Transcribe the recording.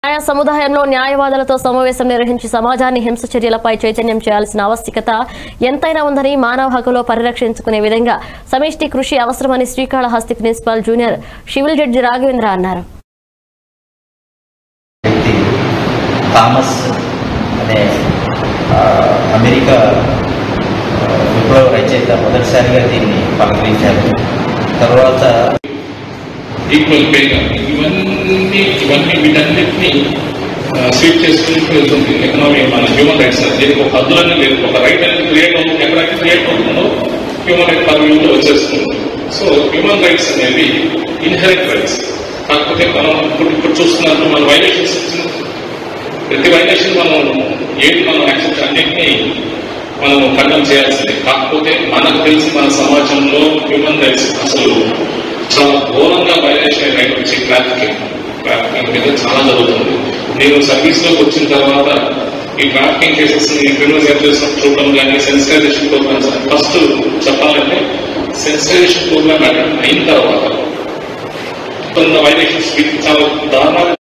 న్యాయ సముదాయంలో న్యాయవాదులతో సమావేశం నిర్వహించి సమాజాన్ని హింస చర్యలపై చైతన్యం చేయాల్సిన ఆవశ్యకత ఎంతైనా ఉందని మానవ హక్కులో పరిరక్షించుకునే విధంగా సమిష్టి కృషి అవసరమని Srikalahasti principal junior civil judge Raghavendra అన్నారు వ్యక్తి థామస్ అనే ఆ, అమెరికా ఆ, విప్లవ రచయిత మొదటిసారిగా దీన్ని పలకరించారు తర్వాత ఈక్వల్ పే కానీ ఇవన్నీ ఇవన్నీ వీటన్నిటిని స్వీప్ చేసుకుంటూ వెళ్తుంది ఎకనామీ మన హ్యూమన్ రైట్స్ దీనికి ఒక హద్దులన్నీ లేదు ఒక రైట్ అనేది క్రియేట్ అవుతుంది ఎక్కడైతే క్రియేట్ అవుతుందో హ్యూమన్ రైట్ పర్వ్యూలో వచ్చేస్తుంది సో హ్యూమన్ రైట్స్ అనేవి ఇన్హెరెంట్ రైట్స్ కాకపోతే మనం ఇప్పుడు ఇప్పుడు చూస్తున్నట్టు మన వైలేషన్స్ ప్రతి వైలేషన్ మనం ఏది మనం యాక్సెప్ట్ అన్నింటినీ మనం ఖండం చేయాల్సిందే కాకపోతే మనకు తెలిసి మన సమాజంలో హ్యూమన్ రైట్స్ అసలు చాలా ఘోరంగా వైలేషన్ రైట్ వచ్చి ట్రాఫికింగ్ ట్రాఫికింగ్ మీద చాలా జరుగుతుంది నేను సర్వీస్ లోకి వచ్చిన తర్వాత ఈ ట్రాఫికింగ్ కేసెస్ ని క్రిమినల్ జడ్జెస్ చూడడం కానీ సెన్సిటైజేషన్ ప్రోగ్రామ్స్ ఫస్ట్ చెప్పాలంటే సెన్సిటైజేషన్ ప్రోగ్రామ్ అయిన తర్వాత కొంత వైలేషన్స్ చాలా దారుణాలు